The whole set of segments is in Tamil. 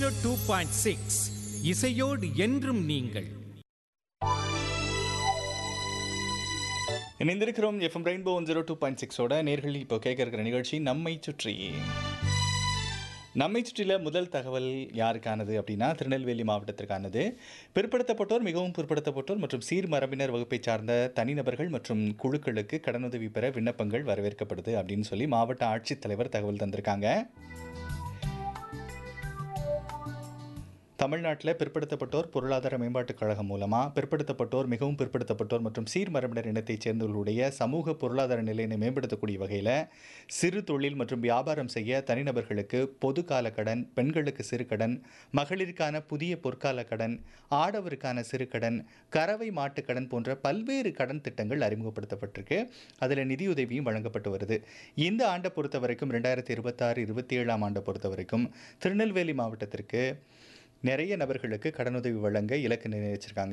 டூ பாயிண்ட் சிக்ஸ் இசையோடு என்றும் நீங்கள் இணைந்திருக்கிறோம் FM Rainbow one zero two point சிக்ஸோட நேர்கள் இப்போ கேட்க இருக்கிற நிகழ்ச்சி நம்மை சுற்றி நம்மை சுற்றில முதல் தகவல் யாருக்கானது அப்படின்னா திருநெல்வேலி மாவட்டத்திற்கானது பிற்படுத்தப்பட்டோர் மிகவும் பிற்படுத்தப்பட்டோர் மற்றும் சீர்மரபினர் வகுப்பை சார்ந்த தனிநபர்கள் மற்றும் குழுக்களுக்கு கடனுதவி பெற விண்ணப்பங்கள் வரவேற்கப்படுது அப்படின்னு சொல்லி மாவட்ட ஆட்சித்தலைவர் தகவல் தந்திருக்காங்க தமிழ்நாட்டில் பிற்படுத்தப்பட்டோர் பொருளாதார மேம்பாட்டுக் கழகம் மூலமாக பிற்படுத்தப்பட்டோர் மிகவும் பிற்படுத்தப்பட்டோர் மற்றும் சீர்மரபினர் இனத்தைச் சேர்ந்தவர்களுடைய சமூக பொருளாதார நிலையினை மேம்படுத்தக்கூடிய வகையில் சிறு தொழில் மற்றும் வியாபாரம் செய்ய தனிநபர்களுக்கு பொது கால கடன் பெண்களுக்கு சிறு கடன் மகளிருக்கான புதிய பொற்கால கடன் ஆடவருக்கான சிறு கடன் கறவை மாட்டுக் கடன் போன்ற பல்வேறு கடன் திட்டங்கள் அறிமுகப்படுத்தப்பட்டிருக்கு அதில் நிதியுதவியும் வழங்கப்பட்டு வருது இந்த ஆண்டை பொறுத்த வரைக்கும் ரெண்டாயிரத்தி இருபத்தாறு இருபத்தி ஏழாம் ஆண்டை பொறுத்த வரைக்கும் திருநெல்வேலி மாவட்டத்திற்கு நிறைய நபர்களுக்கு கடனுதவி வழங்க இலக்கு நிர்ணயிச்சிருக்காங்க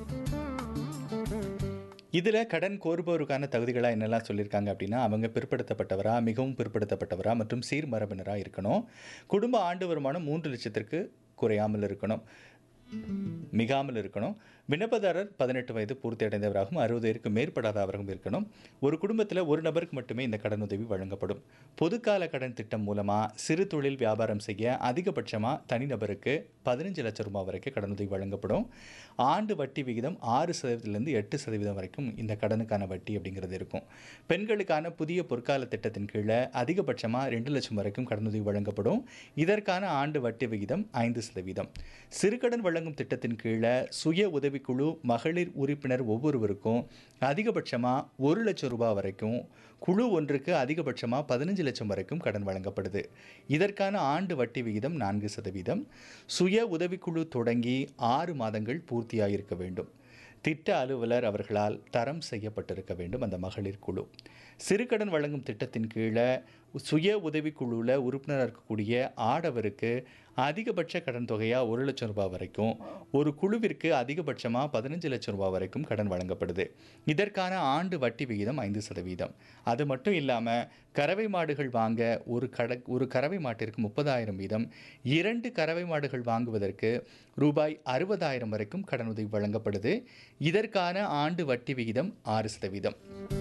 இதில் கடன் கோருபவருக்கான தகுதிகளாக என்னெல்லாம் சொல்லியிருக்காங்க அப்படின்னா அவங்க பிற்படுத்தப்பட்டவரா மிகவும் பிற்படுத்தப்பட்டவரா மற்றும் சீர்மரபினராக இருக்கணும் குடும்ப ஆண்டு வருமானம் மூன்று லட்சத்திற்கு குறையாமல் இருக்கணும் மிகாமல் இருக்கணும் விண்ணப்பதாரர் பதினெட்டு வயது பூர்த்தி அடைந்தவராகவும் அறுபது வயதுக்கு மேற்படாதவராகவும் இருக்கணும் ஒரு குடும்பத்தில் ஒரு நபருக்கு மட்டுமே இந்த கடனுதவி வழங்கப்படும் பொதுக்கால கடன் திட்டம் மூலமாக சிறு தொழில் வியாபாரம் செய்ய அதிகபட்சமாக தனிநபருக்கு பதினஞ்சு லட்சம் ரூபாய் வரைக்கும் கடனுதவி வழங்கப்படும் ஆண்டு வட்டி விகிதம் ஆறு சதவீதத்திலிருந்து எட்டு சதவீதம் வரைக்கும் இந்த கடனுக்கான வட்டி அப்படிங்கிறது இருக்கும் பெண்களுக்கான புதிய பொற்கால திட்டத்தின் கீழே அதிகபட்சமாக ரெண்டு லட்சம் வரைக்கும் கடனுதவி வழங்கப்படும் இதற்கான ஆண்டு வட்டி விகிதம் ஐந்து சதவீதம் சிறுகடன் வழங்கும் திட்டத்தின் கீழே சுய உதவிக்குழு மகளிர் உறுப்பினர் ஒவ்வொருவருக்கும் அதிகபட்சமாக ஒரு லட்சம் ரூபாய் வரைக்கும் குழு ஒன்றுக்கு அதிகபட்சமாக பதினஞ்சு லட்சம் வரைக்கும் கடன் வழங்கப்படுது இதற்கான ஆண்டு வட்டி விகிதம் நான்கு சதவீதம் சுய உதவிக்குழு தொடங்கி ஆறு மாதங்கள் பூர்த்தியாகியிருக்க வேண்டும் திட்ட அலுவலர் அவர்களால் தரம் செய்யப்பட்டிருக்க வேண்டும் அந்த மகளிர் குழு சிறுகடன் வழங்கும் திட்டத்தின் கீழே சுய உதவிக்குழுவில் உறுப்பினராக இருக்கக்கூடிய ஆடவருக்கு அதிகபட்ச கடன் தொகையாக ஒரு லட்சம் ரூபாய் வரைக்கும் ஒரு குழுவிற்கு அதிகபட்சமாக பதினஞ்சு லட்சம் ரூபாய் வரைக்கும் கடன் வழங்கப்படுது இதற்கான ஆண்டு வட்டி விகிதம் ஐந்து சதவீதம் அது மட்டும் இல்லாமல் கறவை மாடுகள் வாங்க ஒரு கட ஒரு கறவை மாட்டிற்கு முப்பதாயிரம் வீதம் இரண்டு கறவை மாடுகள் வாங்குவதற்கு ரூபாய் அறுபதாயிரம் வரைக்கும் கடனுதவி வழங்கப்படுது இதற்கான ஆண்டு வட்டி விகிதம் ஆறு சதவீதம்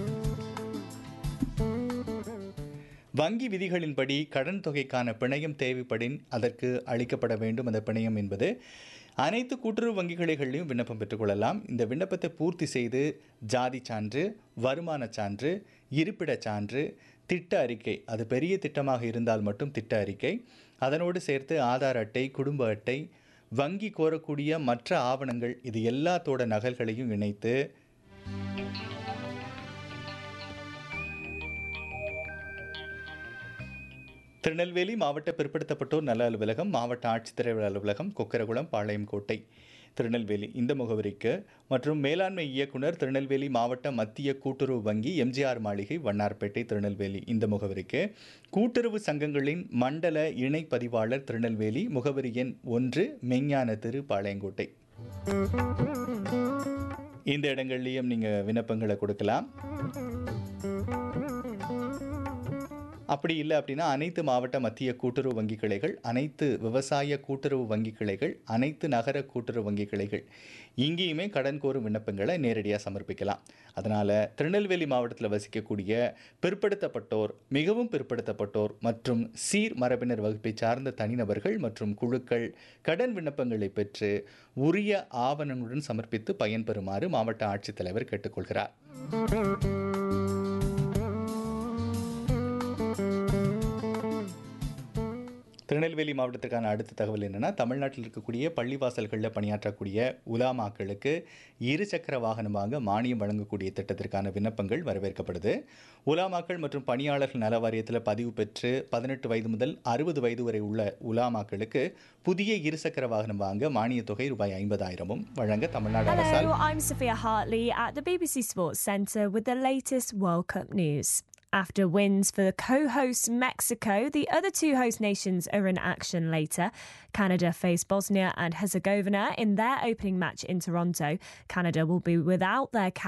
வங்கி விதிகளின்படி கடன் தொகைக்கான பிணையம் தேவைப்படின் அதற்கு அளிக்கப்பட வேண்டும் அந்த பிணையம் என்பது அனைத்து கூட்டுறவு வங்கி கிளைகளிலும் விண்ணப்பம் பெற்றுக்கொள்ளலாம் இந்த விண்ணப்பத்தை பூர்த்தி செய்து ஜாதி சான்று வருமான சான்று இருப்பிடச் சான்று திட்ட அறிக்கை அது பெரிய திட்டமாக இருந்தால் மட்டும் திட்ட அறிக்கை அதனோடு சேர்த்து ஆதார் அட்டை குடும்ப அட்டை வங்கி கோரக்கூடிய மற்ற ஆவணங்கள் இது எல்லாத்தோட நகல்களையும் இணைத்து திருநெல்வேலி மாவட்ட பிற்படுத்தப்பட்டோர் நல அலுவலகம் மாவட்ட ஆட்சித்தலைவர் அலுவலகம் கொக்கரகுளம் பாளையங்கோட்டை திருநெல்வேலி இந்த முகவரிக்கு மற்றும் மேலாண்மை இயக்குனர் திருநெல்வேலி மாவட்ட மத்திய கூட்டுறவு வங்கி எம்ஜிஆர் மாளிகை வண்ணார்பேட்டை திருநெல்வேலி இந்த முகவரிக்கு கூட்டுறவு சங்கங்களின் மண்டல இணை பதிவாளர் திருநெல்வேலி முகவரி எண் ஒன்று மெஞ்ஞான திரு பாளையங்கோட்டை இந்த இடங்கள்லையும் நீங்கள் விண்ணப்பங்களை கொடுக்கலாம் அப்படி இல்லை அப்படின்னா அனைத்து மாவட்ட மத்திய கூட்டுறவு வங்கி கிளைகள் அனைத்து விவசாய கூட்டுறவு வங்கி கிளைகள் அனைத்து நகர கூட்டுறவு வங்கி கிளைகள் இங்கேயுமே கடன் கோரும் விண்ணப்பங்களை நேரடியாக சமர்ப்பிக்கலாம் அதனால் திருநெல்வேலி மாவட்டத்தில் வசிக்கக்கூடிய பிற்படுத்தப்பட்டோர் மிகவும் பிற்படுத்தப்பட்டோர் மற்றும் சீர் மரபினர் வகுப்பை சார்ந்த தனிநபர்கள் மற்றும் குழுக்கள் கடன் விண்ணப்பங்களை பெற்று உரிய ஆவணங்களுடன் சமர்ப்பித்து பயன்பெறுமாறு மாவட்ட ஆட்சித்தலைவர் கேட்டுக்கொள்கிறார் திருநெல்வேலி மாவட்டத்துக்கான அடுத்த தகவல் என்னென்னா தமிழ்நாட்டில் இருக்கக்கூடிய பள்ளிவாசல்களில் பணியாற்றக்கூடிய உலாமாக்களுக்கு இருசக்கர வாகனம் வாங்க மானியம் வழங்கக்கூடிய திட்டத்திற்கான விண்ணப்பங்கள் வரவேற்கப்படுது உலாமாக்கள் மற்றும் பணியாளர்கள் நல வாரியத்தில் பதிவு பெற்று பதினெட்டு வயது முதல் அறுபது வயது வரை உள்ள உலாமாக்களுக்கு புதிய இருசக்கர வாகனம் வாங்க மானிய தொகை ரூபாய் ஐம்பதாயிரமும் வழங்க தமிழ்நாடு அரசால் Hello, I'm Sophia Hartley at the BBC Sports Centre with the latest World Cup news. After wins for the co host Mexico, the other two host nations are in action later. Canada face Bosnia and Herzegovina in their opening match in Toronto. Canada will be without their captain.